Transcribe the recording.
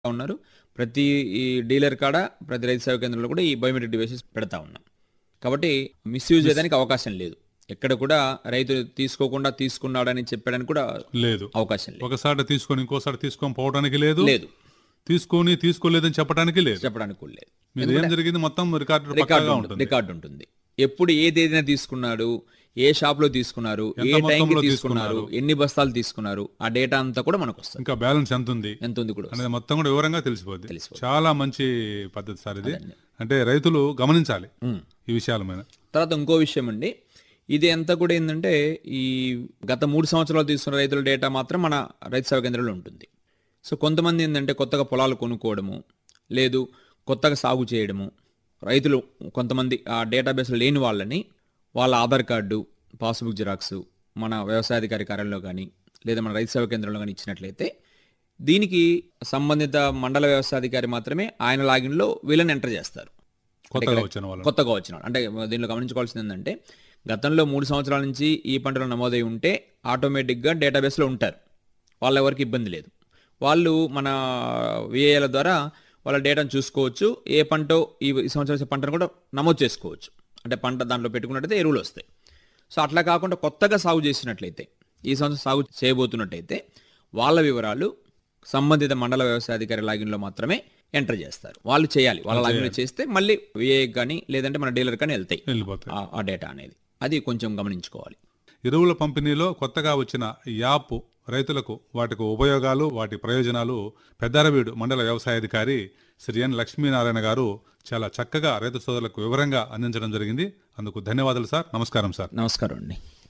ఉన్నారు ప్రతి ఈ డీలర్ కాడ ప్రతి రైతు సేవా కేంద్రంలో కూడా ఈ బయోమెట్రిక్ డివైసెస్ పెడతా ఉన్నాం కాబట్టి మిస్యూజ్ చేయడానికి అవకాశం లేదు ఎక్కడ కూడా రైతు తీసుకోకుండా తీసుకున్నాడని చెప్పడానికి కూడా లేదు అవకాశం లేదు ఒకసారి తీసుకొని ఇంకోసారి తీసుకొని పోవడానికి లేదు లేదు తీసుకొని తీసుకోలేదని చెప్పడానికి లేదు చెప్పడానికి కూడా లేదు మీరు ఏం జరిగింది మొత్తం రికార్డు రికార్డు పక్కాగా ఉంటుంది ఉంటుంది రికార్డు ఉంటుంది ఎప్పుడు ఏ తేదీన తీసుకున్నాడు ఏ షాప్ లో తీసుకున్నారు ఏ ఎంత టైంకి మొత్తంలో తీసుకున్నారు ఎన్ని బస్తాలు తీసుకున్నారు ఆ డేటా అంతా కూడా మనకు వస్తుంది ఇంకా బ్యాలెన్స్ ఎంత ఉంది ఎంత ఉంది కూడా వస్తుంది. అనేది మొత్తం కూడా వివరంగా తెలిసిపోద్ది తెలిసిపోద్ది. చాలా మంచి పద్ధతి సార్ ఇది అంటే రైతులు గమనించాలి ఉమ్. ఈ విషయాల మీద తర్వాత ఇంకో విషయం అండి ఇది అంతా కూడా ఏంటంటే ఈ గత మూడు సంవత్సరాలు తీసుకున్న రైతుల డేటా మాత్రం మన రైతు సేవా కేంద్రంలో ఉంటుంది సో కొంతమంది ఏంటంటే కొత్తగా పొలాలు కొనుక్కోవడము లేదు కొత్తగా సాగు చేయడము రైతులు కొంతమంది ఆ డేటాబేస్లో లేని వాళ్ళని వాళ్ళ ఆధార్ కార్డు పాస్బుక్ జిరాక్స్ మన వ్యవసాయాధికారి కార్యాలయంలో కానీ లేదా మన రైతు సేవా కేంద్రంలో కానీ ఇచ్చినట్లయితే దీనికి సంబంధిత మండల వ్యవసాయాధికారి మాత్రమే ఆయన లాగిన్లో వీళ్ళని ఎంటర్ చేస్తారు కొత్తగా వచ్చిన వాళ్ళు కొత్తగా వచ్చిన వాళ్ళు. అంటే దీనిలో గమనించుకోవాల్సింది ఏంటంటే గతంలో మూడు సంవత్సరాల నుంచి ఈ పంటలు నమోదై ఉంటే ఆటోమేటిక్గా డేటాబేస్లో ఉంటారు వాళ్ళ ఎవరికి ఇబ్బంది లేదు వాళ్ళు మన విఏల ద్వారా వాళ్ళ డేటాను చూసుకోవచ్చు ఏ పంట ఈ ఈ సంవత్సరం వేసే పంటను కూడా నమోదు చేసుకోవచ్చు అంటే పంట దాంట్లో పెట్టుకున్నట్టయితే ఎరువులు వస్తాయి సో అట్లా కాకుండా కొత్తగా సాగు చేసినట్లయితే ఈ సంవత్సరం సాగు చేయబోతున్నట్టయితే వాళ్ళ వివరాలు సంబంధిత మండల వ్యవసాయాధికారి లాగిన్లో మాత్రమే ఎంటర్ చేస్తారు వాళ్ళు చేయాలి వాళ్ళ లాగిన్లో చేస్తే మళ్ళీ విఏ కానీ లేదంటే మన డీలర్ కానీ వెళ్తాయి వెళ్ళిపోతాయి ఆ- ఆ డేటా అనేది అది కొంచెం గమనించుకోవాలి ఎరువుల పంపిణీలో కొత్తగా వచ్చిన ఈ యాప్ రైతులకు వాటికి ఉపయోగాలు వాటి ప్రయోజనాలు పెద్దారవీడు మండల వ్యవసాయాధికారి శ్రీ ఎన్ లక్ష్మీనారాయణ గారు చాలా చక్కగా రైతు సోదరులకు వివరంగా అందించడం జరిగింది అందుకు ధన్యవాదాలు సార్ నమస్కారం సార్ నమస్కారం అండి